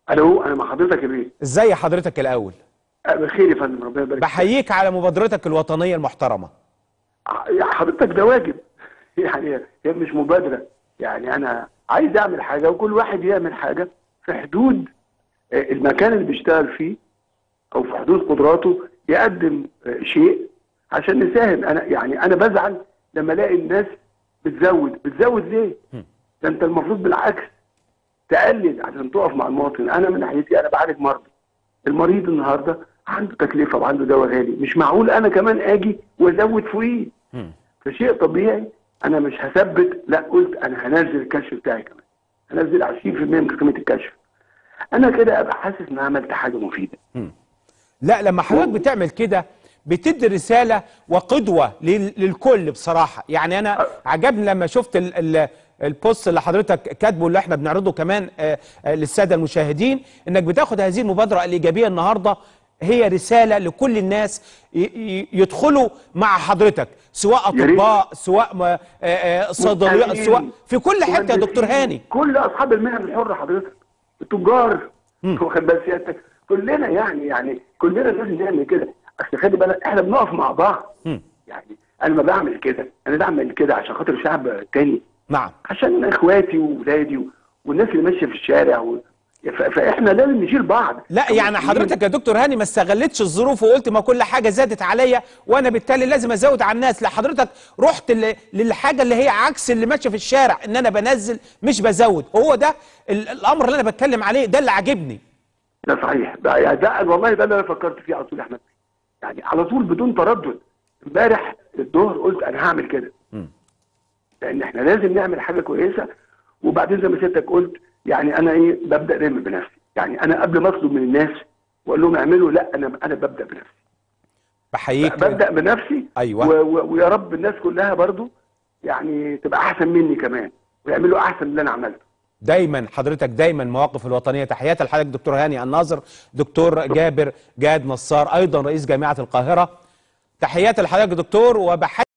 الو انا مع حضرتك يا بيه ازاي حضرتك الاول أه، بخير يا فندم ربنا يبارك فيك. بحييك على مبادرتك الوطنيه المحترمه يا حضرتك ده واجب يعني هي مش مبادره يعني انا عايز اعمل حاجه وكل واحد يعمل حاجه في حدود آه، المكان اللي بيشتغل فيه او في حدود قدراته يقدم آه، شيء عشان نساهم انا يعني انا بزعل لما الاقي الناس بتزود بتزود ليه؟ ده انت المفروض بالعكس تقلل عشان تقف مع المواطن انا من ناحيتي انا بعالج مرضى المريض النهارده عنده تكلفه وعنده دواء غالي مش معقول انا كمان اجي وازود فوقيه فشيء طبيعي انا مش هثبت لا قلت انا هنزل الكشف بتاعي كمان هنزل 20% من قيمه الكشف انا كده ابقى حاسس ان أنا عملت حاجه مفيده لا لما حضرتك بتعمل كده بتدي رساله وقدوه لل- للكل بصراحه يعني انا عجبني لما شفت ال ال البوست اللي حضرتك كاتبه اللي احنا بنعرضه كمان آه، آه، للساده المشاهدين انك بتاخد هذه المبادره الايجابيه النهارده هي رساله لكل الناس ي- ي- يدخلوا مع حضرتك سواء يا ريت. اطباء سواء م- آه، آه، صيدليات مهندسين، سواء في كل حته يا دكتور مهندسين، هاني كل اصحاب المهن الحره حضرتك التجار واخد بال سيادتك كلنا يعني يعني كلنا لازم نعمل كده اصل خلي بالك احنا بنقف مع بعض يعني انا ما بعمل كده انا بعمل كده عشان خاطر شعب تاني نعم عشان اخواتي واولادي و- والناس اللي ماشيه في الشارع و... ف- فاحنا لازم نشيل بعض لا يعني حضرتك يا دكتور هاني ما استغلتش الظروف وقلت ما كل حاجه زادت عليا وانا بالتالي لازم ازود على الناس لا حضرتك رحت ل- للحاجه اللي هي عكس اللي ماشيه في الشارع ان انا بنزل مش بزود هو ده ال- الامر اللي انا بتكلم عليه ده اللي عاجبني ده صحيح ده يعني ده والله ده اللي انا فكرت فيه على طول يا احمد يعني على طول بدون تردد امبارح الظهر قلت انا هعمل كده لان احنا لازم نعمل حاجه كويسه وبعدين زي ما سيادتك قلت يعني انا ايه ببدا دايما بنفسي يعني انا قبل ما اطلب من الناس واقول لهم اعملوا لا انا انا ببدا بنفسي بحييك ببدا بنفسي أيوة. و و ويا رب الناس كلها برضو يعني تبقى احسن مني كمان ويعملوا احسن من اللي انا عملته دايما حضرتك دايما مواقف الوطنيه تحياتي لحضرتك دكتور هاني الناظر دكتور جابر جاد نصار ايضا رئيس جامعه القاهره تحياتي لحضرتك دكتور وبحيي